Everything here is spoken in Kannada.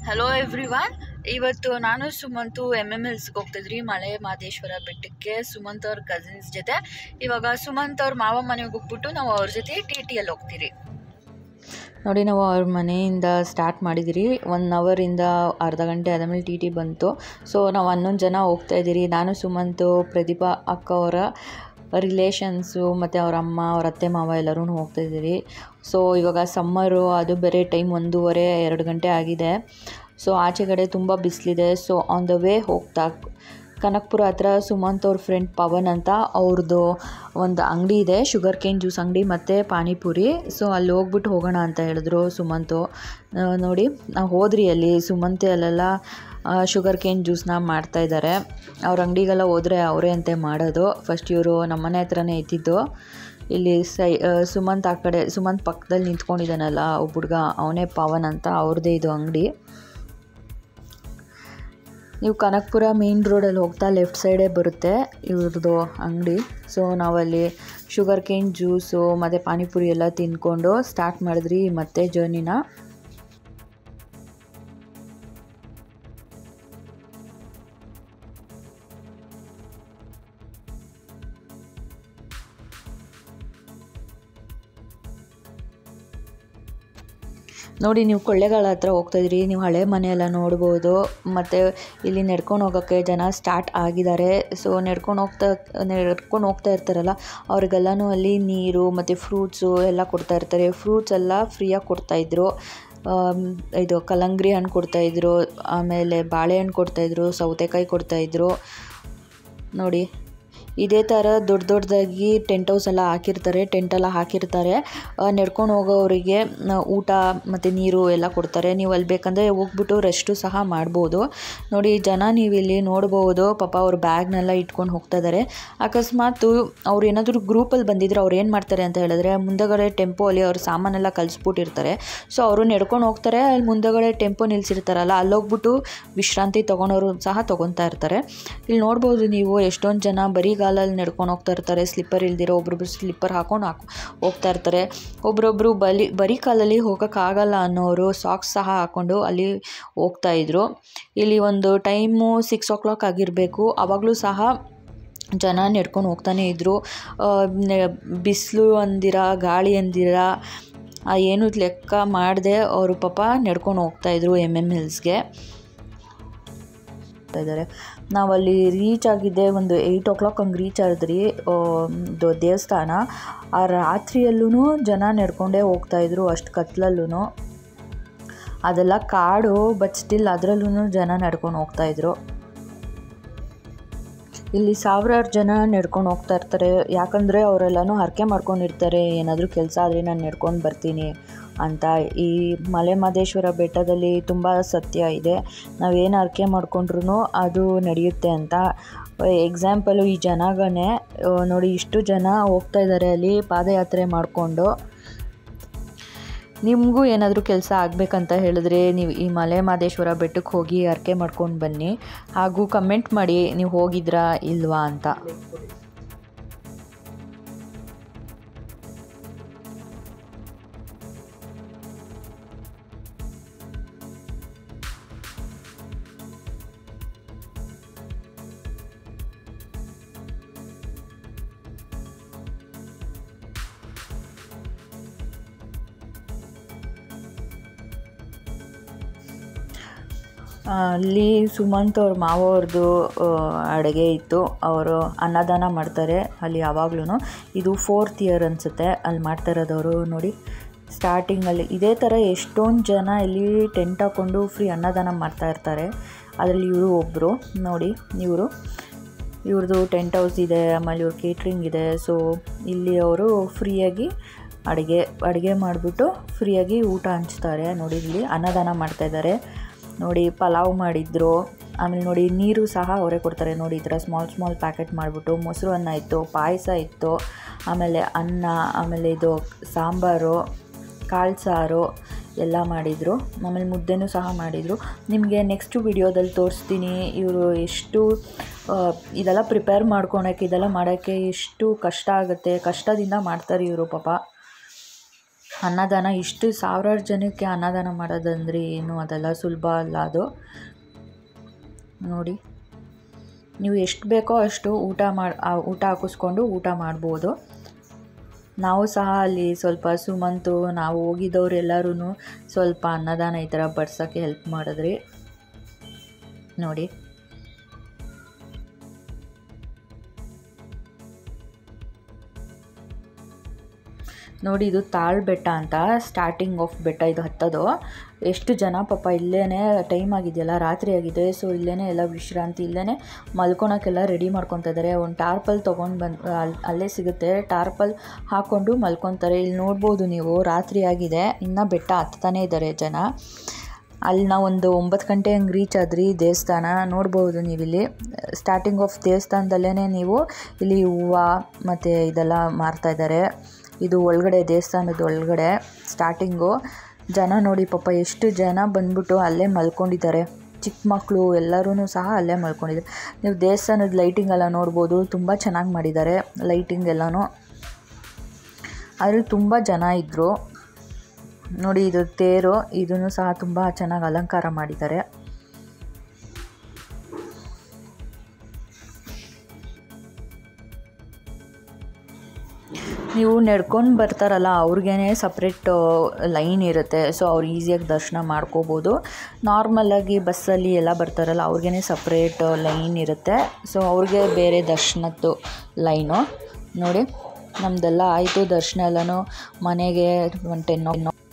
ಹಲೋ ಎವ್ರಿವನ್ ಇವತ್ತು ನಾನು ಸುಮಂತು ಎಮ್ ಎಮ್ ಎಲ್ಸ್ಗೆ ಹೋಗ್ತಿದ್ರಿ ಮಲೆ ಮಹದೇಶ್ವರ ಬೆಟ್ಟಕ್ಕೆ ಸುಮಂತ್ ಅವ್ರ ಕಸಿನ್ಸ್ ಜೊತೆ ಇವಾಗ ಸುಮಂತ್ ಅವ್ರ ಮಾವ ಮನೆಗೆ ಹೋಗ್ಬಿಟ್ಟು ನಾವು ಅವ್ರ ಜೊತೆ ಟಿ ಟಿಯಲ್ಲಿ ಹೋಗ್ತೀರಿ ನೋಡಿ ನಾವು ಅವ್ರ ಮನೆಯಿಂದ ಸ್ಟಾರ್ಟ್ ಮಾಡಿದಿರಿ ಒನ್ ಅವರಿಂದ ಅರ್ಧ ಗಂಟೆ ಆದಮೇಲೆ ಟಿ ಟಿ ಬಂತು ಸೊ ನಾವು ಹನ್ನೊಂದು ಜನ ಹೋಗ್ತಾ ಇದ್ದೀರಿ ನಾನು ಸುಮಂತು ಪ್ರದೀಪಾ ಅಕ್ಕ ಅವರ ರಿಲೇಷನ್ಸು ಮತ್ತು ಅವ್ರ ಅಮ್ಮ ಅವ್ರ ಅತ್ತೆ ಮಾವ ಎಲ್ಲರೂ ಹೋಗ್ತಾ ಇದ್ದೀರಿ ಸೊ ಇವಾಗ ಸಮ್ಮರು ಅದು ಬೇರೆ ಟೈಮ್ ಒಂದೂವರೆ ಎರಡು ಗಂಟೆ ಆಗಿದೆ ಸೊ ಆಚೆ ಕಡೆ ತುಂಬ ಬಿಸಿಲಿದೆ ಸೊ ಆನ್ ದ ವೇ ಹೋಗ್ತಾ ಕನಕಪುರ ಹತ್ರ ಸುಮಂತ್ ಅವ್ರ ಫ್ರೆಂಡ್ ಪವನ್ ಅಂತ ಅವ್ರದ್ದು ಒಂದು ಅಂಗಡಿ ಇದೆ ಶುಗರ್ ಕೇನ್ ಜ್ಯೂಸ್ ಅಂಗಡಿ ಮತ್ತು ಪಾನಿಪುರಿ ಸೊ ಅಲ್ಲಿ ಹೋಗ್ಬಿಟ್ಟು ಹೋಗೋಣ ಅಂತ ಹೇಳಿದ್ರು ಸುಮಂತು ಆ, ನೋಡಿ ನಾವು ಹೋದ್ರಿ ಅಲ್ಲಿ ಸುಮಂತ್ ಅಲ್ಲೆಲ್ಲ ಶುಗರ್ ಕೇನ್ ಜ್ಯೂಸ್ನ ಮಾಡ್ತಾ ಇದ್ದಾರೆ ಅವ್ರ ಅಂಗಡಿಗೆಲ್ಲ ಹೋದರೆ ಅವರೇ ಅಂತೆ ಮಾಡೋದು ಫಸ್ಟ್ ಇವರು ನಮ್ಮನೆ ಹತ್ರನೇ ಇದ್ದಿದ್ದು ಇಲ್ಲಿ ಸೈ ಆ, ಸುಮಂತ್ ಆ ಕಡೆ ಸುಮಂತ್ ಪಕ್ಕದಲ್ಲಿ ನಿಂತ್ಕೊಂಡಿದ್ದಾನಲ್ಲ ಒಬ್ಬ ಹುಡ್ಗ ಅವನೇ ಪವನ್ ಅಂತ ಅವ್ರದ್ದೇ ಇದು ಅಂಗಡಿ ನೀವು ಕನಕಪುರ ಮೇನ್ ರೋಡಲ್ಲಿ ಹೋಗ್ತಾ ಲೆಫ್ಟ್ ಸೈಡೇ ಬರುತ್ತೆ ಇವ್ರದ್ದು ಅಂಗಡಿ ಸೊ ನಾವಲ್ಲಿ ಶುಗರ್ ಕೇನ್ ಜ್ಯೂಸು ಮತ್ತು ಪಾನಿಪುರಿ ಎಲ್ಲ ತಿಂದ್ಕೊಂಡು ಸ್ಟಾರ್ಟ್ ಮಾಡಿದ್ರಿ ಮತ್ತೆ ಜರ್ನಿನ ನೋಡಿ ನೀವು ಕೊಳ್ಳೆಗಾಲ ಹತ್ರ ಹೋಗ್ತಾ ಇದ್ರಿ ನೀವು ಹಳೆ ಮನೆಯೆಲ್ಲ ನೋಡ್ಬೋದು ಮತ್ತು ಇಲ್ಲಿ ನಡ್ಕೊಂಡು ಹೋಗೋಕ್ಕೆ ಜನ ಸ್ಟಾರ್ಟ್ ಆಗಿದ್ದಾರೆ ಸೊ ನಡ್ಕೊಂಡು ಹೋಗ್ತಾ ನಡ್ಕೊಂಡು ಹೋಗ್ತಾ ಇರ್ತಾರಲ್ಲ ಅವ್ರಿಗೆಲ್ಲನೂ ಅಲ್ಲಿ ನೀರು ಮತ್ತು ಫ್ರೂಟ್ಸು ಎಲ್ಲ ಕೊಡ್ತಾ ಇರ್ತಾರೆ ಫ್ರೂಟ್ಸ್ ಎಲ್ಲ ಫ್ರೀಯಾಗಿ ಕೊಡ್ತಾಯಿದ್ರು ಆಮ್, ಇದು ಕಲ್ಲಂಗಡಿ ಹಣ್ಣು ಕೊಡ್ತಾಯಿದ್ರು ಆಮೇಲೆ ಬಾಳೆಹಣ್ಣು ಕೊಡ್ತಾಯಿದ್ರು ಸೌತೆಕಾಯಿ ಕೊಡ್ತಾಯಿದ್ರು ನೋಡಿ ಇದೇ ಥರ ದೊಡ್ಡ ದೊಡ್ಡದಾಗಿ ಟೆಂಟ್ ಹೌಸ್ ಎಲ್ಲ ಹಾಕಿರ್ತಾರೆ ಟೆಂಟೆಲ್ಲ ಹಾಕಿರ್ತಾರೆ ನಡ್ಕೊಂಡು ಹೋಗೋವರಿಗೆ ನ- ಊಟ ಮತ್ತು ನೀರು ಎಲ್ಲ ಕೊಡ್ತಾರೆ ನೀವು ಅಲ್ಲಿ ಬೇಕಂದರೆ ಹೋಗ್ಬಿಟ್ಟು ರೆಸ್ಟು ಸಹ ಮಾಡ್ಬೋದು ನೋಡಿ ಜನ ನೀವು ಇಲ್ಲಿ ನೋಡ್ಬೋದು ಪಾಪ ಅವ್ರ ಬ್ಯಾಗ್ನೆಲ್ಲ ಇಟ್ಕೊಂಡು ಹೋಗ್ತಾ ಇದ್ದಾರೆ ಅಕಸ್ಮಾತ್ ಅವ್ರು ಏನಾದರೂ ಗ್ರೂಪಲ್ಲಿ ಬಂದಿದ್ರೆ ಅವ್ರು ಏನು ಮಾಡ್ತಾರೆ ಅಂತ ಹೇಳಿದ್ರೆ ಮುಂದಗಡೆ ಟೆಂಪೋ ಅಲ್ಲಿ ಅವ್ರ ಸಾಮಾನೆಲ್ಲ ಕಲಿಸ್ಬಿಟ್ಟಿರ್ತಾರೆ ಸೊ ಅವರು ನಡ್ಕೊಂಡು ಹೋಗ್ತಾರೆ ಅಲ್ಲಿ ಮುಂದಗಡೆ ಟೆಂಪೋ ನಿಲ್ಸಿರ್ತಾರಲ್ಲ ಅಲ್ಲೋಗ್ಬಿಟ್ಟು ವಿಶ್ರಾಂತಿ ತೊಗೊಳೋರು ಸಹ ತೊಗೊತಾ ಇರ್ತಾರೆ ಇಲ್ಲಿ ನೋಡ್ಬೋದು ನೀವು ಎಷ್ಟೊಂದು ಜನ ಬರೀ ಗಾಲಲ್ಲಿ ನಡ್ಕೊಂಡು ಹೋಗ್ತಾ ಇರ್ತಾರೆ ಸ್ಲಿಪ್ಪರ್ ಇಲ್ದಿರೋ ಒಬ್ರೊಬ್ರು ಸ್ಲಿಪ್ಪರ್ ಹಾಕೊಂಡು ಹಾಕೊ ಹೋಗ್ತಾ ಇರ್ತಾರೆ ಒಬ್ರೊಬ್ರು ಬಲಿ ಬರೀ ಕಾಲಲ್ಲಿ ಹೋಗೋಕ್ಕಾಗಲ್ಲ ಅನ್ನೋರು ಸಾಕ್ಸ್ ಸಹ ಹಾಕ್ಕೊಂಡು ಅಲ್ಲಿ ಹೋಗ್ತಾ ಇದ್ರು ಇಲ್ಲಿ ಒಂದು ಟೈಮು ಸಿಕ್ಸ್ ಓ ಕ್ಲಾಕ್ ಆಗಿರಬೇಕು ಆವಾಗಲೂ ಸಹ ಜನ ನಡ್ಕೊಂಡು ಹೋಗ್ತಾನೆ ಇದ್ದರು ಬಿಸಿಲು ಅಂದಿರ ಗಾಳಿ ಅಂದಿರ ಆ ಏನು ಲೆಕ್ಕ ಮಾಡದೆ ಅವರು ಪಾಪ ನಡ್ಕೊಂಡು ಹೋಗ್ತಾಯಿದ್ರು ಎಮ್ ಎಮ್ ಹಿಲ್ಸ್ಗೆ ಇದ್ದಾರೆ ನಾವಲ್ಲಿ ರೀಚ್ ಆಗಿದ್ದೆ ಒಂದು ಏಯ್ಟ್ ಓ ಕ್ಲಾಕ್ ಹಂಗೆ ರೀಚ್ ಆದ್ರಿ ಆ, ಇದು ದೇವಸ್ಥಾನ ಆ ರಾತ್ರಿಯಲ್ಲೂ ಜನ ನಡ್ಕೊಂಡೇ ಹೋಗ್ತಾಯಿದ್ರು ಅಷ್ಟು ಕತ್ಲಲ್ಲೂ ಅದೆಲ್ಲ ಕಾಡು ಬಟ್ ಸ್ಟಿಲ್ ಅದರಲ್ಲೂ ಜನ ನಡ್ಕೊಂಡು ಹೋಗ್ತಾಯಿದ್ರು ಇಲ್ಲಿ ಸಾವಿರಾರು ಜನ ನಡ್ಕೊಂಡು ಹೋಗ್ತಾ ಇರ್ತಾರೆ ಯಾಕಂದರೆ ಅವರೆಲ್ಲನೂ ಹರಕೆ ಮಾಡ್ಕೊಂಡಿರ್ತಾರೆ ಏನಾದರೂ ಕೆಲಸ ಆದರೆ ನಾನು ನಡ್ಕೊಂಡು ಬರ್ತೀನಿ ಅಂತ ಈ ಮಲೆ ಮಹದೇಶ್ವರ ಬೆಟ್ಟದಲ್ಲಿ ತುಂಬ ಸತ್ಯ ಇದೆ ನಾವೇನು ಹರಕೆ ಮಾಡ್ಕೊಂಡ್ರು ಅದು ನಡೆಯುತ್ತೆ ಅಂತ ಎಕ್ಸಾಂಪಲು ಈ ಜನಗಣೆ ಆ, ನೋಡಿ ಇಷ್ಟು ಜನ ಹೋಗ್ತಾ ಇದ್ದಾರೆ ಅಲ್ಲಿ ಪಾದಯಾತ್ರೆ ಮಾಡಿಕೊಂಡು ನಿಮಗೂ ಏನಾದರೂ ಕೆಲಸ ಆಗಬೇಕಂತ ಹೇಳಿದ್ರೆ ನೀವು ಈ ಮಲೆ ಮಹದೇಶ್ವರ ಬೆಟ್ಟಕ್ಕೆ ಹೋಗಿ ಹರಕೆ ಮಾಡ್ಕೊಂಡು ಬನ್ನಿ ಹಾಗೂ ಕಮೆಂಟ್ ಮಾಡಿ ನೀವು ಹೋಗಿದ್ರಾ ಇಲ್ವಾ ಅಂತ ಅಲ್ಲಿ ಸುಮಂತ್ ಅವ್ರ ಮಾವವ್ರದ್ದು ಅಡುಗೆ ಇತ್ತು ಅವರು ಅನ್ನದಾನ ಮಾಡ್ತಾರೆ ಅಲ್ಲಿ ಯಾವಾಗ್ಲೂ ಇದು ಫೋರ್ತ್ ಇಯರ್ ಅನಿಸುತ್ತೆ ಅಲ್ಲಿ ಮಾಡ್ತಾ ಇರೋದವರು ನೋಡಿ ಸ್ಟಾರ್ಟಿಂಗಲ್ಲಿ ಇದೇ ಥರ ಎಷ್ಟೊಂದು ಜನ ಇಲ್ಲಿ ಟೆಂಟ್ ಹಾಕ್ಕೊಂಡು ಫ್ರೀ ಅನ್ನದಾನ ಮಾಡ್ತಾ ಇರ್ತಾರೆ ಅದರಲ್ಲಿ ಇವರು ಒಬ್ಬರು ನೋಡಿ ಇವರು ಇವ್ರದ್ದು ಟೆಂಟ್ ಹೌಸ್ ಇದೆ ಆಮೇಲೆ ಇವ್ರ ಕೇಟ್ರಿಂಗ್ ಇದೆ ಸೊ ಇಲ್ಲಿ ಅವರು ಫ್ರೀಯಾಗಿ ಅಡುಗೆ ಅಡುಗೆ ಮಾಡಿಬಿಟ್ಟು ಫ್ರೀಯಾಗಿ ಊಟ ಹಂಚ್ತಾರೆ ನೋಡಿ ಇಲ್ಲಿ ಅನ್ನದಾನ ಮಾಡ್ತಾ ಇದ್ದಾರೆ ನೋಡಿ ಪಲಾವ್ ಮಾಡಿದ್ರು ಆಮೇಲೆ ನೋಡಿ ನೀರು ಸಹ ಅವರೇ ಕೊಡ್ತಾರೆ ನೋಡಿ ಈ ಥರ ಸ್ಮಾಲ್ ಸ್ಮಾಲ್ ಪ್ಯಾಕೆಟ್ ಮಾಡಿಬಿಟ್ಟು ಮೊಸರು ಅನ್ನ ಇತ್ತು ಪಾಯಸ ಇತ್ತು ಆಮೇಲೆ ಅನ್ನ ಆಮೇಲೆ ಇದು ಸಾಂಬಾರು ಕಾಳು ಸಾರು ಎಲ್ಲ ಮಾಡಿದರು ಆಮೇಲೆ ಮುದ್ದೆನೂ ಸಹ ಮಾಡಿದರು ನಿಮಗೆ ನೆಕ್ಸ್ಟ್ ವಿಡಿಯೋದಲ್ಲಿ ತೋರಿಸ್ತೀನಿ ಇವರು ಎಷ್ಟು ಆ, ಇದೆಲ್ಲ ಪ್ರಿಪೇರ್ ಮಾಡ್ಕೊಳಕ್ಕೆ ಇದೆಲ್ಲ ಮಾಡೋಕ್ಕೆ ಎಷ್ಟು ಕಷ್ಟ ಆಗುತ್ತೆ ಕಷ್ಟದಿಂದ ಮಾಡ್ತಾರೆ ಇವರು ಪಾಪ ಅನ್ನದಾನ ಇಷ್ಟು ಸಾವಿರಾರು ಜನಕ್ಕೆ ಅನ್ನದಾನ ಮಾಡೋದಂದ್ರೆ ಏನು ಅದೆಲ್ಲ ಸುಲಭ ಅಲ್ಲ ಅದು ನೋಡಿ ನೀವು ಎಷ್ಟು ಬೇಕೋ ಅಷ್ಟು ಊಟ ಮಾಡಿ ಊಟ ಹಾಕಿಸ್ಕೊಂಡು ಊಟ ಮಾಡ್ಬೋದು ನಾವು ಸಹ ಅಲ್ಲಿ ಸ್ವಲ್ಪ ಸುಮಂತು ನಾವು ಹೋಗಿದ್ದವ್ರು ಎಲ್ಲರೂ ಸ್ವಲ್ಪ ಅನ್ನದಾನ ಈ ಥರ ಬಡ್ಸೋಕ್ಕೆ ಹೆಲ್ಪ್ ಮಾಡಿದ್ರಿ ನೋಡಿ ನೋಡಿ ಇದು ತಾಳ್ ಬೆಟ್ಟ ಅಂತ ಸ್ಟಾರ್ಟಿಂಗ್ ಆಫ್ ಬೆಟ್ಟ ಇದು ಹತ್ತೋದು ಎಷ್ಟು ಜನ ಪಾಪ ಇಲ್ಲೇ ಟೈಮ್ ಆಗಿದೆಯಲ್ಲ ರಾತ್ರಿ ಆಗಿದೆ ಸೊ ಇಲ್ಲೇ ಎಲ್ಲ ವಿಶ್ರಾಂತಿ ಇಲ್ಲೇ ಮಲ್ಕೊಳಕ್ಕೆಲ್ಲ ರೆಡಿ ಮಾಡ್ಕೊತಾ ಇದ್ದಾರೆ ಒಂದು ಟಾರ್ಪಲ್ ತೊಗೊಂಡು ಬಂದು ಅಲ್ಲಿ ಅಲ್ಲೇ ಸಿಗುತ್ತೆ ಟಾರ್ಪಲ್ ಹಾಕ್ಕೊಂಡು ಮಲ್ಕೊತಾರೆ ಇಲ್ಲಿ ನೋಡ್ಬೋದು ನೀವು ರಾತ್ರಿ ಆಗಿದೆ ಇನ್ನು ಬೆಟ್ಟ ಹತ್ತಾನೇ ಇದ್ದಾರೆ ಜನ ಅಲ್ಲಿ ನಾವು ಒಂದು ಒಂಬತ್ತು ಗಂಟೆ ಹಂಗೆ ರೀಚ್ ಆದ್ರಿ ದೇವಸ್ಥಾನ ನೋಡ್ಬೋದು ನೀವಿಲ್ಲಿ ಸ್ಟಾರ್ಟಿಂಗ್ ಆಫ್ ದೇವಸ್ಥಾನದಲ್ಲೇ ನೀವು ಇಲ್ಲಿ ಹೂವು ಮತ್ತು ಇದೆಲ್ಲ ಮಾರ್ತಾ ಇದ್ದಾರೆ ಇದು ಒಳಗಡೆ ದೇವಸ್ಥಾನದ ಒಳಗಡೆ ಸ್ಟಾರ್ಟಿಂಗು ಜನ ನೋಡಿ ಪಾಪ ಎಷ್ಟು ಜನ ಬಂದ್ಬಿಟ್ಟು ಅಲ್ಲೇ ಮಲ್ಕೊಂಡಿದ್ದಾರೆ ಚಿಕ್ಕ ಮಕ್ಕಳು ಎಲ್ಲರೂ ಸಹ ಅಲ್ಲೇ ಮಲ್ಕೊಂಡಿದ್ದಾರೆ ನೀವು ದೇವಸ್ಥಾನದ ಲೈಟಿಂಗ್ ಎಲ್ಲ ನೋಡ್ಬೋದು ತುಂಬ ಚೆನ್ನಾಗಿ ಮಾಡಿದ್ದಾರೆ ಲೈಟಿಂಗ್ ಎಲ್ಲನೂ ಅದ್ರಲ್ಲಿ ತುಂಬ ಜನ ಇದ್ದರು ನೋಡಿ ಇದು ತೇರು ಇದನ್ನು ಸಹ ತುಂಬ ಚೆನ್ನಾಗಿ ಅಲಂಕಾರ ಮಾಡಿದ್ದಾರೆ ನೀವು ನಡ್ಕೊಂಡು ಬರ್ತಾರಲ್ಲ ಅವ್ರಿಗೇ ಸಪ್ರೇಟ್ ಲೈನ್ ಇರುತ್ತೆ ಸೊ ಅವ್ರು ಈಸಿಯಾಗಿ ದರ್ಶನ ಮಾಡ್ಕೋಬೋದು ನಾರ್ಮಲಾಗಿ ಬಸ್ಸಲ್ಲಿ ಎಲ್ಲ ಬರ್ತಾರಲ್ಲ ಅವ್ರಿಗೇ ಸಪ್ರೇಟ್ ಲೈನ್ ಇರುತ್ತೆ ಸೊ ಅವ್ರಿಗೆ ಬೇರೆ ದರ್ಶನದ್ದು ಲೈನು ನೋಡಿ ನಮ್ಮದೆಲ್ಲ ಆಯಿತು ದರ್ಶನ ಎಲ್ಲನೂ ಮನೆಗೆ ಒಂದು ಟೆನ್